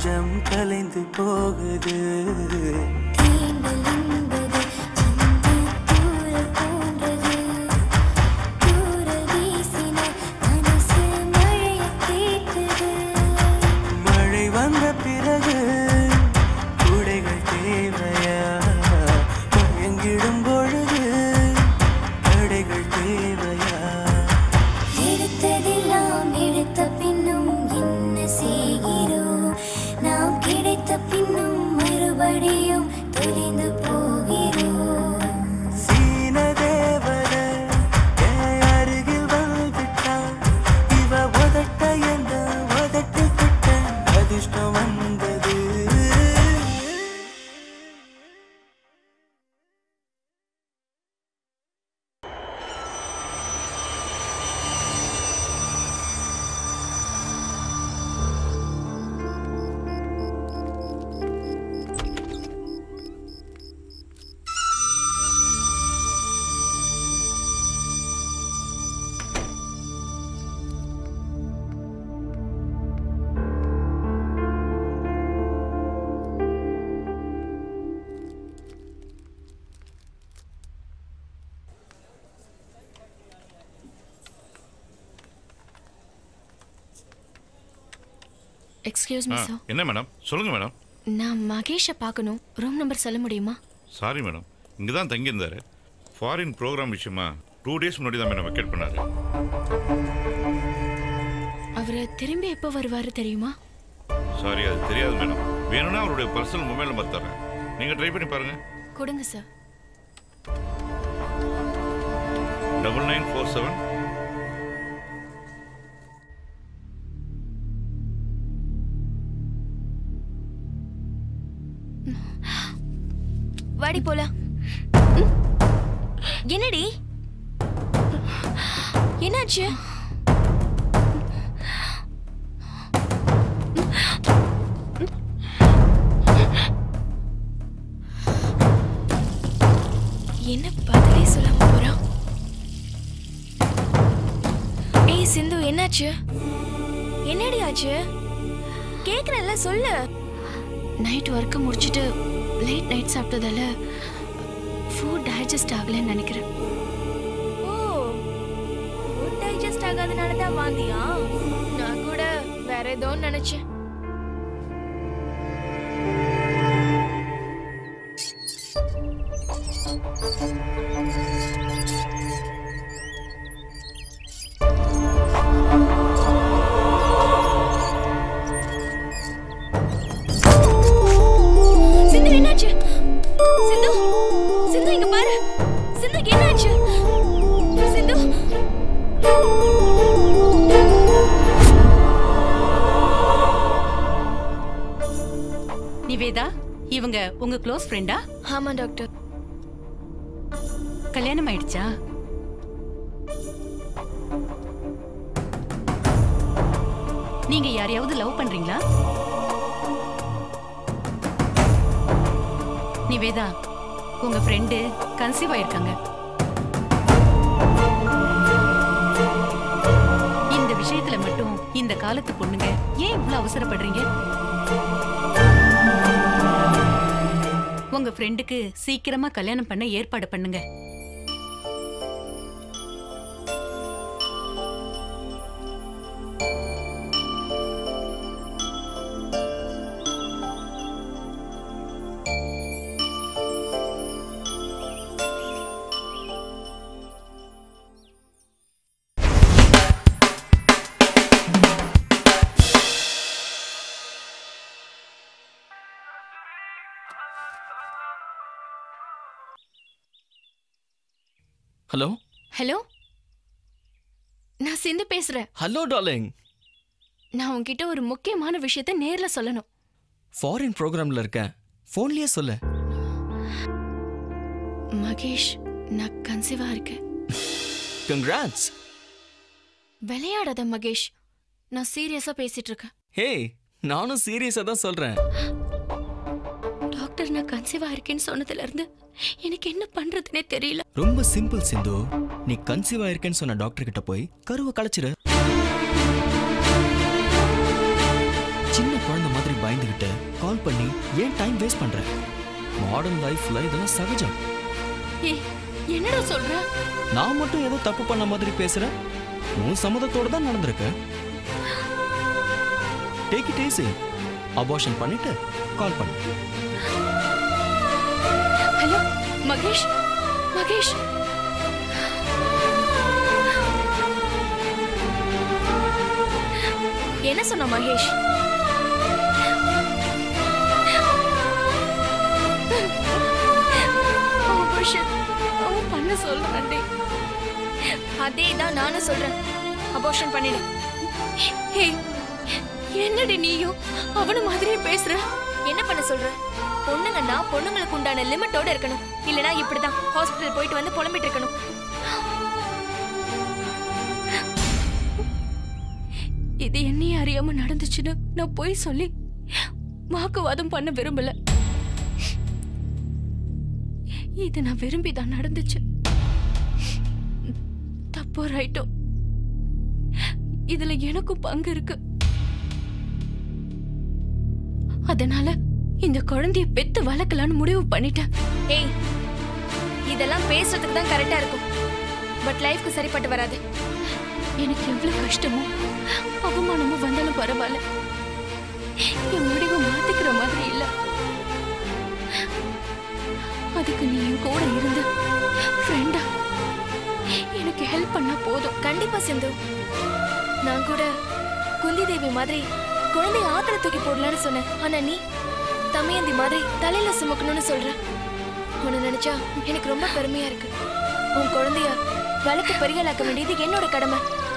நெஞ்சம் கலைந்து போகுது தீண்டல் என்பது சின்ன தூரல் போன்றது தூரல் வீசினால் மனசு மழையைக் கேட்குது மழை வந்த பிறகு குடைகள் தேவையா மயங்கிடும் பொழுது தடைகள் தேவையா எடுத்ததெல்லாம் எடுத்த பின்னும் என்ன செய்கிறோம் நாம் கிடைத்த பின்னும் மறுபடியும் தெரிந்து போகிறோம் சீன தேவதை என் அருகில் வந்துட்டான் இவ உதட்ட எந்த உதட்டு கிட்ட அதிர்ஷ்டம் வந்தது எக்ஸ்கியூஸ் மீ ஆ, சார் என்ன மேடம் சொல்லுங்க மேடம் நான் மகேஷை பார்க்கணும் ரூம் நம்பர் சொல்ல முடியுமா சாரி மேடம் இங்கே தான் தங்கியிருந்தாரு ஃபாரின் ப்ரோக்ராம் விஷயமா டூ டேஸ் முன்னாடி தான் மேடம் வெக்கேட் பண்ணாரு அவர் திரும்பி எப்போ வருவாரு தெரியுமா சாரி அது தெரியாது மேடம் வேணும்னா அவருடைய பர்சனல் மொபைல் நம்பர் தரேன் நீங்கள் ட்ரை பண்ணி பாருங்க கொடுங்க sir double nine four seven வாடி போலாம் என்னடி என்னாச்சு என்ன பதிலே சொல்லாம போறான் ஏய் சிந்து என்னாச்சு என்னடி ஆச்சு கேக்குறேன்ல சொல்லு நைட் ஒர்க்கை முடிச்சுட்டு லேட் நைட் சாப்பிட்டதால ஃபுட் டைஜஸ்ட் ஆகலைன்னு நினைக்கிறேன் ஓ ஃபுட் டைஜஸ்ட் ஆகாதனால தான் வாந்தியா நான் கூட வேற ஏதோ நினைச்சேன் சிந்து என்னாச்சு சிந்து சிந்து இங்க பாரு சிந்து என்னாச்சு சிந்து நிவேதா இவங்க உங்க க்ளோஸ் ஃப்ரெண்டா ஆமா டாக்டர் கல்யாணம் ஆயிடுச்சா நீங்க யாரையாவது லவ் பண்றீங்களா நிவேதா உங்க ஃப்ரெண்டு கன்சீவ் ஆயிருக்காங்க இந்த விஷயத்துல மட்டும் இந்த காலத்து பொண்ணுங்க ஏன் இவ்வளவு அவசரப்படுறீங்க உங்க ஃப்ரெண்டுக்கு சீக்கிரமா கல்யாணம் பண்ண ஏற்பாடு பண்ணுங்க ஹலோ ஹலோ நான் சிந்து பேசுறேன் ஹலோ டார்லிங் நான் உன்கிட்ட ஒரு முக்கியமான விஷயத்த நேர்ல சொல்லணும் ஃபாரின் ப்ரோக்ராம்ல இருக்கேன் ஃபோன்லயே சொல்லு மகேஷ் நான் கன்சீவா இருக்கேன் கங்க்ராட்ஸ் விளையாடாத மகேஷ் நான் சீரியஸா பேசிட்டு இருக்கேன் ஹே நானும் சீரியஸா தான் சொல்றேன் டாக்டர் நான் கன்சீவா இருக்கேன்னு சொன்னதுல இருந்து எனக்கு என்ன பண்றதுனே தெரியல ரொம்ப சிம்பிள் சிந்து நீ கன்சீவ் ஆயிருக்கேன்னு சொன்ன டாக்டர் கிட்ட போய் கருவை கலைச்சிரு சின்ன குழந்தை மாதிரி பயந்துகிட்டு வேஸ்ட் பண்ற மாடர்ன் லைஃப்ல இதெல்லாம் சகஜம் ஏய் என்னடா சொல்ற நான் மட்டும் ஏதோ தப்பு பண்ண மாதிரி பேசுறேன் உன் சம்மதத்தோட தான் நடந்திருக்க டேக் இட் ஈஸி அபார்ஷன் பண்ணிட்டு கால் பண்ணு ஹலோ மகேஷ் மகேஷ் என்ன சொன்ன மகேஷ் Abortion. அவன் பண்ண சொல்றான்டி அதே தான் நானும் சொல்றேன் அபோஷன் பண்ணிடு ஏய் என்னடி நீயும் அவன மாதிரியே பேசுற என்ன பண்ண சொல்ற பொண்ணுங்கன்னா பொண்ணுங்களுக்கு உண்டான லிமிட்டோட இருக்கணும் இல்லனா இப்படிதான் ஹாஸ்பிடல் போயிட்டு வந்து புலம்பிட்டு இருக்கணும் இது என்னையே அறியாம நடந்துச்சுன்னு நான் போய் சொல்லி வாக்குவாதம் பண்ண விரும்பல இது நான் விரும்பி தான் நடந்துச்சு தப்போ ரைட்டோ இதுல எனக்கும் பங்கு இருக்கு அதனால இந்த குழந்தைய பெத்து வளர்க்கலான்னு முடிவு பண்ணிட்டேன் ஏய் இதெல்லாம் பேசுறதுக்கு தான் கரெக்டா இருக்கும் பட் லைஃப்க்கு சரிப்பட்டு வராது எனக்கு எவ்வளவு கஷ்டமோ அவமானமோ வந்தாலும் பரவாயில்ல என் முடிவை மாத்திக்கிற மாதிரி இல்ல அதுக்கு நீ என் கூட இருந்து ஃப்ரெண்டா எனக்கு ஹெல்ப் பண்ணா போதும் கண்டிப்பா சிந்து நான் கூட குந்தி தேவி மாதிரி குழந்தைய ஆத்துல தூக்கி போடலான்னு சொன்னேன் ஆனா நீ தமையந்தி மாதிரி தலையில சுமக்கணும்னு சொல்ற உன்னை நினைச்சா எனக்கு ரொம்ப பெருமையா இருக்கு உன் குழந்தைய வழக்கு பெரியலாக்க வேண்டியது என்னோட கடமை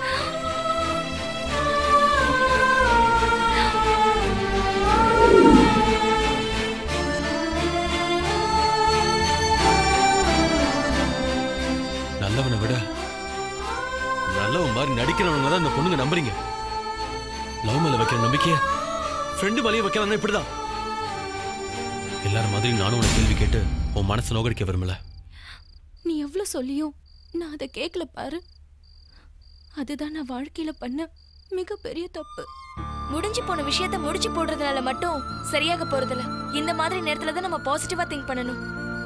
நல்லவனை விட நல்லவன் மாதிரி நடிக்கிறவங்க தான் இந்த பொண்ணுங்க நம்புறீங்க லவ் மேல வைக்கிற நம்பிக்கைய ஃப்ரெண்டு மேலேயும் வைக்கலாம்னா இப்படிதான் எல்லாரும் மாதிரி நானும் உனக்கு கேள்வி கேட்டு உன் மனசை நோகடிக்க விரும்பல நீ எவ்வளவு சொல்லியும் நான் அதை கேட்கல பாரு அதுதான் நான் வாழ்க்கையில பண்ண மிகப்பெரிய தப்பு முடிஞ்சு போன விஷயத்த முடிச்சு போடுறதுனால மட்டும் சரியாக போறதில்ல இந்த மாதிரி நேரத்துல தான் நம்ம பாசிட்டிவா திங்க் பண்ணணும்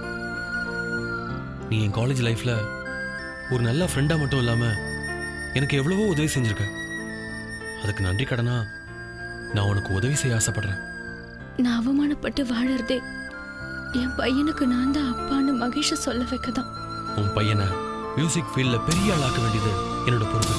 நீ என் காலேஜ் லைஃப்ல ஒரு நல்ல ஃப்ரெண்டா மட்டும் இல்லாம எனக்கு எவ்வளவோ உதவி செஞ்சிருக்க அதுக்கு நன்றி கடனா நான் உனக்கு உதவி செய்ய ஆசைப்படுறேன் நான் அவமானப்பட்டு வாழறதே என் பையனுக்கு நான் தான் அப்பான்னு மகேஷ சொல்ல வைக்கதான் உன் பையனை மியூசிக் ஃபீல்ட்ல பெரிய ஆளாக்க வேண்டியது என்னோட பொறுப்பு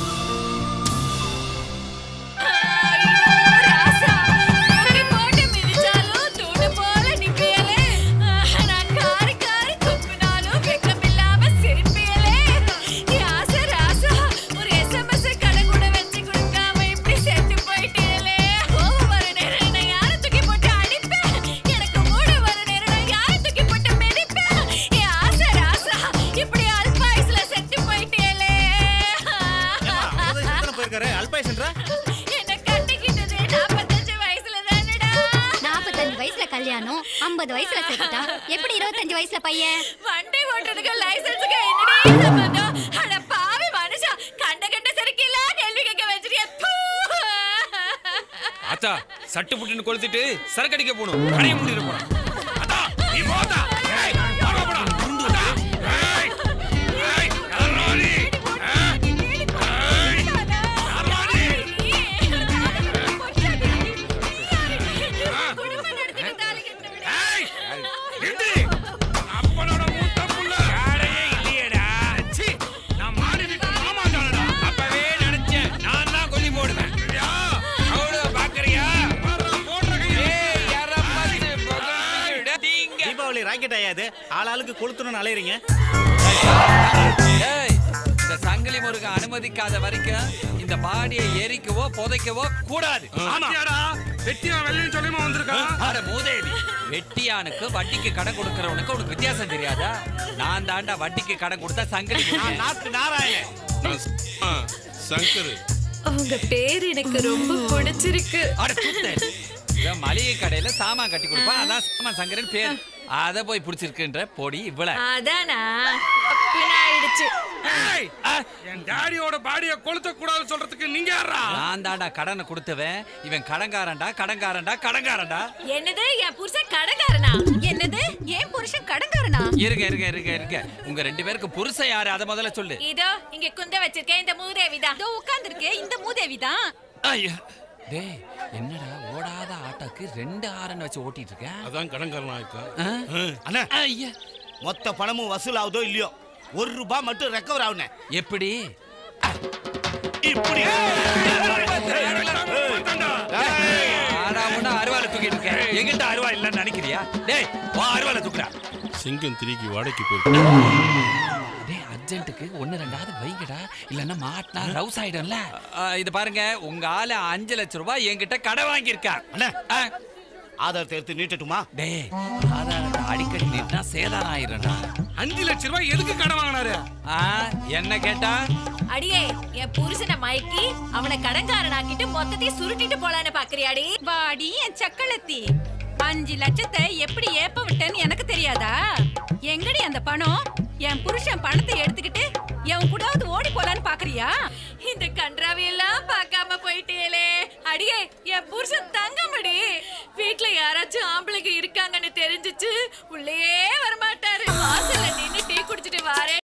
போயிருக்காரு அல்பாயுசன்றா நாற்பத்தஞ்சு வயசுல கல்யாணம் ஐம்பது வயசுல செத்துட்டா எப்படி இருபத்தஞ்சு வயசுல பையன் வண்டி ஓட்டுறதுக்கு லைசென்ஸுக்கு என்னடி சம்பந்தம் அட பாவி மனுஷா கண்ட கண்ட சரிக்கெல்லாம் கேள்வி கேட்க வச்சிருக்கிய ஆத்தா சட்டு புட்டுன்னு கொளுத்திட்டு சரக்கு அடிக்க போகணும் கடைய முடிட்டு போறோம் ஆத்தா நீ போத்தா ஏய் போடா போடா உண்டு ஏய் ஏய் யாராடி ஏய் யாராடி ஏய் எடி அப்பனோட மூத்த புள்ள யாரையே இல்லையேடா சி நான் மாடி வீட்டு மாமாண்டாடா அப்பவே நினைச்சேன் நான் தான் கொல்லி போடுவேன் யா அவளோ பாக்கறியா ஏய் யாரா பாத்து பகல் தீங்க தீபாவளி ராக்கெட் ஆயாது ஆள் ஆளுக்கு கொளுத்தணும்னு அலையறீங்க ஏய் இந்த சங்கிலி முருகன் அனுமதிக்காத வரைக்கும் இந்த பாடியை எரிக்கவோ புதைக்கவோ கூடாது ஆமாடா வெட்டியா வெள்ளையும் சொல்லிமா வந்திருக்கான் அட மூதேவி வெட்டியானுக்கு வட்டிக்கு கடன் கொடுக்கறவனுக்கு உனக்கு வித்தியாசம் தெரியாதா நான் தாண்டா வட்டிக்கு கடன் கொடுத்தா சங்கிலி முருகன். நாத்து நாராயணன் சங்கர் அவங்க பேர் எனக்கு ரொம்ப பிடிச்சிருக்கு அட சுத்தேன் இவன் மளிகை கடையில சாமான் கட்டி கொடுப்பான் அதான் சாமான் சங்கரன் பேர் அத போய் பிடிச்சிருக்குன்ற பொடி இவ்வளவு அதானா அப்படின்னு ஆயிடுச்சு ஏய், என் டாடியோட பாடிய கொளுத்த கூடாது சொல்றதுக்கு நீங்க யாரா நான் தான்டா கடனை கொடுத்தவன் இவன் கடங்காரன்டா கடங்காரன்டா கடங்காரன்டா என்னது என் புருஷன் கடங்காரனா என்னது ஏன் புருஷன் கடங்காரனா இருங்க இருங்க இருங்க இருங்க உங்க ரெண்டு பேருக்கு புருஷன் யாரு அத முதல்ல சொல்லு இதோ இங்க குந்த வச்சிருக்கேன் இந்த மூதேவி தான் இதோ உட்கார்ந்திருக்கே இந்த மூதேவி தான் ஐயா டேய் என்னடா ஓடாத ஆட்டோக்கு ரெண்டு ஆரன் வச்சு ஓட்டிட்டு இருக்க அதான் கடன்காரன் ஆயிட்டேன் ஆ? அண்ணா ஐயா மொத்த பணமும் வசூல் ஆகுதோ இல்லையோ ஒரு ரூபாய் மட்டும் ரெக்கவர் ஆகுனே எப்படி இப்படி ஆனா முன்ன அருவாலை தூக்கிட்டு இருக்க எங்கிட்ட அருவா இல்லைன்னு நினைக்கிறியா டேய் வா அருவாலை தூக்குறா சிங்கம் திரிக்கு வாடகைக்கு போயிருக்கு டேய் அர்ஜென்ட்டுக்கு ஒன்னு ரெண்டாவது வைங்கடா இல்லன்னா மாட்டினா ரவுஸ் ஆயிடும்ல ஆ, இது பாருங்க உங்க ஆளு அஞ்சு லட்சம் ரூபாய் என்கிட்ட கடை வாங்கியிருக்கா அண்ணா ஆ, ஆதாரத்தை எடுத்து நீட்டட்டுமா டேய் ஆதாரத்தை அடிக்கடி நீட்டினா சேதாரம் ஆயிரும்டா அஞ்சு லட்சம் ரூபாய் எதுக்கு கடன் வாங்கினாரு ஆ, என்ன கேட்டா அடியே என் புருஷனை மயக்கி அவனை கடங்காரனாக்கிட்டு மொத்தத்தையும் சுருட்டிட்டு போலான்னு பாக்குறியாடி வாடி என் சக்களத்தி அஞ்சு லட்சத்தை எப்படி ஏப்ப விட்டேன்னு எனக்கு தெரியாதா எங்கடி அந்த பணம் என் புருஷன் பணத்தை எடுத்துக்கிட்டு என் கூடாவது ஓடி போலான்னு பாக்குறியா இந்த கன்றாவி எல்லாம் பார்க்காம போயிட்டேலே அடியே என் புருஷன் தங்கமடி வீட்ல யாராச்சும் ஆம்பளைங்க இருக்காங்கன்னு தெரிஞ்சுச்சு உள்ளே வரமாட்டாரு வாசல்ல நின்னு டீ குடிச்சிட்டு வாரேன்